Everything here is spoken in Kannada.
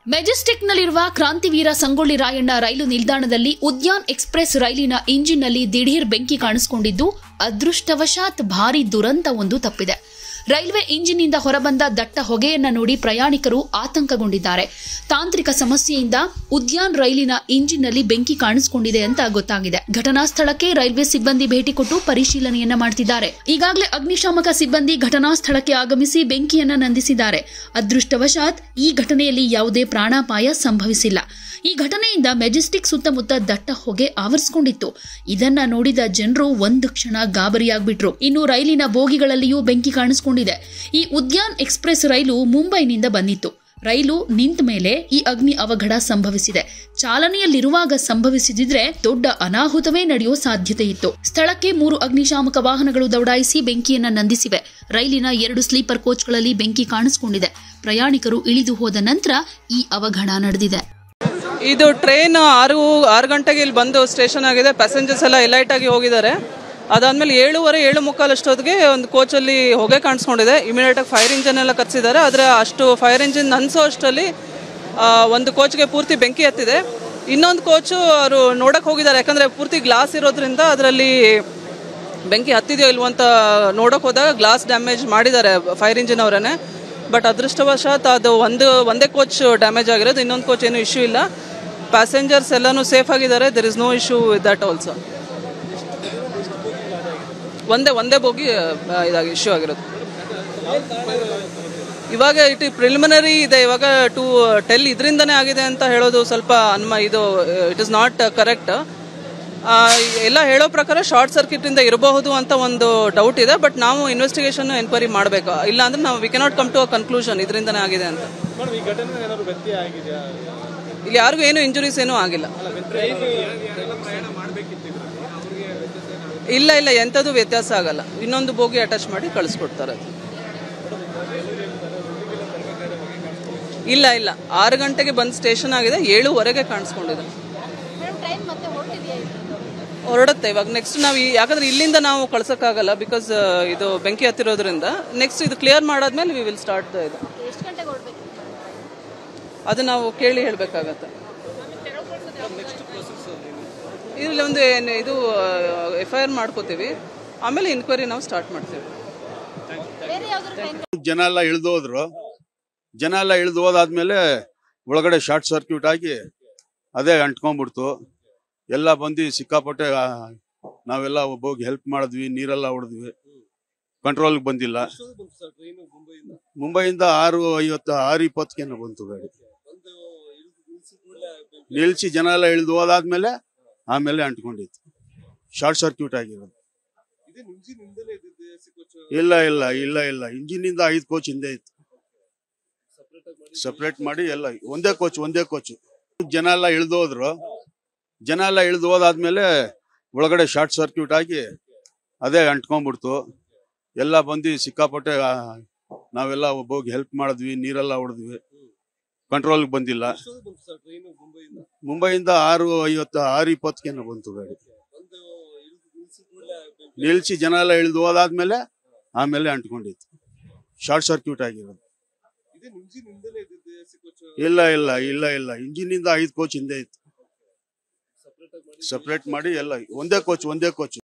ಮೆಜೆಸ್ಟಿಕ್ನಲ್ಲಿರುವ ಕ್ರಾಂತಿವೀರ ಸಂಗೊಳ್ಳಿ ರಾಯಣ್ಣ ರೈಲು ನಿಲ್ದಾಣದಲ್ಲಿ ಉದ್ಯಾನ್ ಎಕ್ಸ್ಪ್ರೆಸ್ ರೈಲಿನ ಇಂಜಿನ್ನಲ್ಲಿ ದಿಢೀರ್ ಬೆಂಕಿ ಕಾಣಿಸಿಕೊಂಡಿದ್ದು ಅದೃಷ್ಟವಶಾತ್ ಭಾರಿ ದುರಂತವೊಂದು ತಪ್ಪಿದೆ ರೈಲ್ವೆ ಇಂಜಿನ್ನಿಂದ ಹೊರಬಂದ ದಟ್ಟ ಹೊಗೆಯನ್ನ ನೋಡಿ ಪ್ರಯಾಣಿಕರು ಆತಂಕಗೊಂಡಿದ್ದಾರೆ ತಾಂತ್ರಿಕ ಸಮಸ್ಯೆಯಿಂದ ಉದ್ಯಾನ್ ರೈಲಿನ ಇಂಜಿನ್ನಲ್ಲಿ ಬೆಂಕಿ ಕಾಣಿಸಿಕೊಂಡಿದೆ ಅಂತ ಗೊತ್ತಾಗಿದೆ ಘಟನಾ ಸ್ಥಳಕ್ಕೆ ರೈಲ್ವೆ ಸಿಬ್ಬಂದಿ ಭೇಟಿ ಕೊಟ್ಟು ಪರಿಶೀಲನೆಯನ್ನ ಮಾಡ್ತಿದ್ದಾರೆ ಈಗಾಗಲೇ ಅಗ್ನಿಶಾಮಕ ಸಿಬ್ಬಂದಿ ಘಟನಾ ಸ್ಥಳಕ್ಕೆ ಆಗಮಿಸಿ ಬೆಂಕಿಯನ್ನ ನಂದಿಸಿದ್ದಾರೆ ಅದೃಷ್ಟವಶಾತ್ ಈ ಘಟನೆಯಲ್ಲಿ ಯಾವುದೇ ಪ್ರಾಣಾಪಾಯ ಸಂಭವಿಸಿಲ್ಲ ಈ ಘಟನೆಯಿಂದ ಮೆಜೆಸ್ಟಿಕ್ ಸುತ್ತಮುತ್ತ ದಟ್ಟ ಹೊಗೆ ಆವರಿಸಿಕೊಂಡಿತ್ತು ಇದನ್ನ ನೋಡಿದ ಜನರು ಒಂದು ಕ್ಷಣ ಗಾಬರಿಯಾಗ್ಬಿಟ್ರು ಇನ್ನು ರೈಲಿನ ಬೋಗಿಗಳಲ್ಲಿಯೂ ಬೆಂಕಿ ಕಾಣಿಸಿಕೊಂಡಿದೆ ಈ ಉದ್ಯಾನ್ ಎಕ್ಸ್ಪ್ರೆಸ್ ರೈಲು ಮುಂಬೈನಿಂದ ಬಂದಿತ್ತು ರೈಲು ನಿಂತ ಮೇಲೆ ಈ ಅಗ್ನಿ ಅವಘಡ ಸಂಭವಿಸಿದೆ ಚಾಲನೆಯಲ್ಲಿರುವಾಗ ಸಂಭವಿಸಿದಿದ್ರೆ ದೊಡ್ಡ ಅನಾಹುತವೇ ನಡೆಯೋ ಸಾಧ್ಯತೆ ಇತ್ತು ಸ್ಥಳಕ್ಕೆ ಮೂರು ಅಗ್ನಿಶಾಮಕ ವಾಹನಗಳು ದೌಡಾಯಿಸಿ ಬೆಂಕಿಯನ್ನ ನಂದಿಸಿವೆ ರೈಲಿನ ಎರಡು ಸ್ಲೀಪರ್ ಕೋಚ್ಗಳಲ್ಲಿ ಬೆಂಕಿ ಕಾಣಿಸಿಕೊಂಡಿದೆ ಪ್ರಯಾಣಿಕರು ಇಳಿದು ಹೋದ ನಂತರ ಈ ಅವಘಡ ನಡೆದಿದೆ ಇದು ಟ್ರೈನ್ ಆರು ಆರು ಗಂಟೆಗೆ ಇಲ್ಲಿ ಬಂದು ಸ್ಟೇಷನ್ ಆಗಿದೆ ಪ್ಯಾಸೆಂಜರ್ಸ್ ಎಲ್ಲ ಎಲೈಟ್ ಆಗಿ ಹೋಗಿದ್ದಾರೆ ಅದಾದ್ಮೇಲೆ ಏಳುವರೆ ಏಳು ಮುಕ್ಕಾಲು ಅಷ್ಟೊತ್ತಿಗೆ ಒಂದು ಕೋಚಲ್ಲಿ ಹೊಗೆ ಕಾಣಿಸ್ಕೊಂಡಿದೆ ಇಮಿಡಿಯೇಟ್ ಆಗಿ ಫೈರ್ ಇಂಜಿನ್ ಎಲ್ಲ ಕರ್ಸಿದ್ದಾರೆ ಆದರೆ ಅಷ್ಟು ಫೈರ್ ಇಂಜಿನ್ ಹನ್ಸೋ ಅಷ್ಟರಲ್ಲಿ ಆ, ಒಂದು ಕೋಚ್ಗೆ ಪೂರ್ತಿ ಬೆಂಕಿ ಹತ್ತಿದೆ ಇನ್ನೊಂದು ಕೋಚು ಅವರು ನೋಡಕ್ಕೆ ಹೋಗಿದ್ದಾರೆ ಯಾಕಂದರೆ ಪೂರ್ತಿ ಗ್ಲಾಸ್ ಇರೋದ್ರಿಂದ ಅದರಲ್ಲಿ ಬೆಂಕಿ ಹತ್ತಿದೆಯೋ ಇಲ್ವೋ ಅಂತ ನೋಡೋಕೆ ಹೋದಾಗ ಗ್ಲಾಸ್ ಡ್ಯಾಮೇಜ್ ಮಾಡಿದ್ದಾರೆ ಫೈರ್ ಇಂಜಿನ್ ಅವರೇ ಬಟ್ ಅದೃಷ್ಟವಶಾತ್ ಅದು ಒಂದು ಒಂದೇ ಕೋಚ್ ಡ್ಯಾಮೇಜ್ ಆಗಿರೋದು ಇನ್ನೊಂದು ಕೋಚ್ ಏನೂ ಇಶ್ಯೂ ಇಲ್ಲ ಪ್ಯಾಸೆಂಜರ್ಸ್ ಎಲ್ಲನೂ ಸೇಫ್ ಆಗಿದ್ದಾರೆ there is no issue with that also ಒಂದೇ ಒಂದೇ ಬೋಗಿ ಆ, ಇದಾಗಿ ಇಶ್ಯೂ ಆಗಿರೋದು ಇವಾಗ ಇಟ್ ಪ್ರಿಲಿಮಿನರಿ ಇದೆ ಇವಾಗ ಟು ಟೆಲ್ ಇದರಿಂದನೇ ಆಗಿದೆ ಅಂತ ಹೇಳೋದು ಸ್ವಲ್ಪ ಅನ್ಮ ಇದು ಇಟ್ ಇಸ್ ನಾಟ್ ಕರೆಕ್ಟ್ ಎಲ್ಲ ಹೇಳೋ ಪ್ರಕಾರ ಶಾರ್ಟ್ ಸರ್ಕ್ಯೂಟ್ ಇಂದ ಇರಬಹುದು ಅಂತ ಒಂದು ಡೌಟ್ ಇದೆ ಬಟ್ ನಾವು ಇನ್ವೆಸ್ಟಿಗೇಷನ್ ಎನ್ಕ್ವೈರಿ ಮಾಡಬೇಕು ಇಲ್ಲ ಅಂದ್ರೆ ನಾವು we cannot come to a conclusion ಇದರಿಂದನೇ ಆಗಿದೆ ಅಂತ ಮೇಡಮ್ ಈ ಘಟನೆ ಏನಾದ್ರು ವ್ಯತ್ಯಯ ಆಗಿದೆಯಾ ಇಲ್ಲಿ ಯಾರಿಗೂ ಏನು ಇಂಜುರೀಸ್ ಏನೂ ಆಗಿಲ್ಲ ಇಲ್ಲ ಇಲ್ಲ ಎಂಥದ್ದು ವ್ಯತ್ಯಾಸ ಆಗಲ್ಲ ಇನ್ನೊಂದು ಬೋಗಿ ಅಟ್ಯಾಚ್ ಮಾಡಿ ಕಳಿಸ್ಕೊಡ್ತಾರೆ ಅದು ಇಲ್ಲ ಇಲ್ಲ ಆರು ಗಂಟೆಗೆ ಬಂದು ಸ್ಟೇಷನ್ ಆಗಿದೆ ಏಳುವರೆಗೆ ಕಾಣಿಸ್ಕೊಂಡಿದೆ ಹೊರಡುತ್ತೆ ಇವಾಗ ನೆಕ್ಸ್ಟ್ ನಾವು ಈ- ಯಾಕಂದ್ರೆ ಇಲ್ಲಿಂದ ನಾವು ಕಳ್ಸೋಕ್ಕಾಗಲ್ಲ ಬಿಕಾಸ್ ಇದು ಬೆಂಕಿ ಹತ್ತಿರೋದ್ರಿಂದ ನೆಕ್ಸ್ಟ್ ಇದು ಕ್ಲಿಯರ್ ಮಾಡಾದ್ಮೇಲೆ ವಿ ವಿಲ್ ಸ್ಟಾರ್ಟ್ ಇದು ಅದು ನಾವು ಕೇಳಿ ಹೇಳಬೇಕಾಗತ್ತೆ ಇಲ್ಲಿ ಒಂದು ಏನ್- ಇದು ಎಫ್ ಐ ಆರ್ ಮಾಡ್ಕೋತೀವಿ ಆಮೇಲೆ ಇನ್ಕ್ವೈರಿ ನಾವು ಸ್ಟಾರ್ಟ್ ಮಾಡ್ತೀವಿ ಜನ ಎಲ್ಲ ಇಳಿದು ಹೋದ್ರು ಜನ ಎಲ್ಲ ಇಳಿದು ಹೋದಾದ್ಮೇಲೆ ಒಳಗಡೆ ಶಾರ್ಟ್ ಸರ್ಕ್ಯೂಟ್ ಆಗಿ ಅದೇ ಅಂಟ್ಕೊಂಡ್ಬಿಡ್ತು ಎಲ್ಲ ಬಂದು ಸಿಕ್ಕಾಪಟ್ಟೆ ಆ, ನಾವೆಲ್ಲ ಹೋಗಿ ಹೆಲ್ಪ್ ಮಾಡಿದ್ವಿ ನೀರೆಲ್ಲ ಹೊಡೆದ್ವಿ ಕಂಟ್ರೋಲ್ಗೆ ಬಂದಿಲ್ಲ ಮುಂಬೈಯಿಂದ ಆರು ಐವತ್ತು ಆರು ಇಪ್ಪತ್ತಕ್ಕೇನೋ ಬಂತು ಗಾಡಿ ನಿಲ್ಸಿ ಜನ ಎಲ್ಲ ಇಳಿದು ಹೋದಾದ್ಮೇಲೆ ಆಮೇಲೆ ಅಂಟ್ಕೊಂಡಿತ್ತು ಶಾರ್ಟ್ ಸರ್ಕ್ಯೂಟ್ ಆಗಿರೋದು ಇಲ್ಲ ಇಲ್ಲ ಇಲ್ಲ ಇಲ್ಲ ಇಂಜಿನಿಂದ ಐದು ಕೋಚ್ ಹಿಂದೆ ಇತ್ತು ಸಪ್ರೇಟ್ ಮಾಡಿ ಎಲ್ಲ ಒಂದೇ ಕೋಚ್ ಒಂದೇ ಕೋಚ್ ಜನ ಎಲ್ಲ ಇಳಿದು ಹೋದ್ರು ಜನ ಎಲ್ಲ ಇಳಿದು ಹೋದಾದ್ಮೇಲೆ ಒಳಗಡೆ ಶಾರ್ಟ್ ಸರ್ಕ್ಯೂಟ್ ಆಗಿ ಅದೇ ಅಂಟ್ಕೊಂಡ್ಬಿಡ್ತು ಎಲ್ಲ ಬಂದು ಸಿಕ್ಕಾಪಟ್ಟೆ ಆ, ನಾವೆಲ್ಲ ಹೋಗಿ ಹೆಲ್ಪ್ ಮಾಡಿದ್ವಿ ನೀರೆಲ್ಲ ಹೊಡೆದ್ವಿ ಕಂಟ್ರೋಲ್ಗೆ ಬಂದಿಲ್ಲ ಮುಂಬೈಯಿಂದ ಆರು ಐವತ್ತು ಆರು ಇಪ್ಪತ್ತಕ್ಕೇನೋ ಬಂತು ಗಾಡಿ ನಿಲ್ಸಿ ಜನ ಎಲ್ಲ ಇಳಿದು ಹೋದಾದ್ಮೇಲೆ ಆಮೇಲೆ ಅಂಟ್ಕೊಂಡಿತ್ತು ಶಾರ್ಟ್ ಸರ್ಕ್ಯೂಟ್ ಆಗಿರೋದು ಇಲ್ಲ ಇಲ್ಲ ಇಲ್ಲ ಇಲ್ಲ ಇಂಜಿನಿಂದ ಐದು ಕೋಚ್ ಹಿಂದೆ ಇತ್ತು ಸಪ್ರೇಟ್ ಮಾಡಿ ಎಲ್ಲ ಒಂದೇ ಕೋಚ್ ಒಂದೇ ಕೋಚ್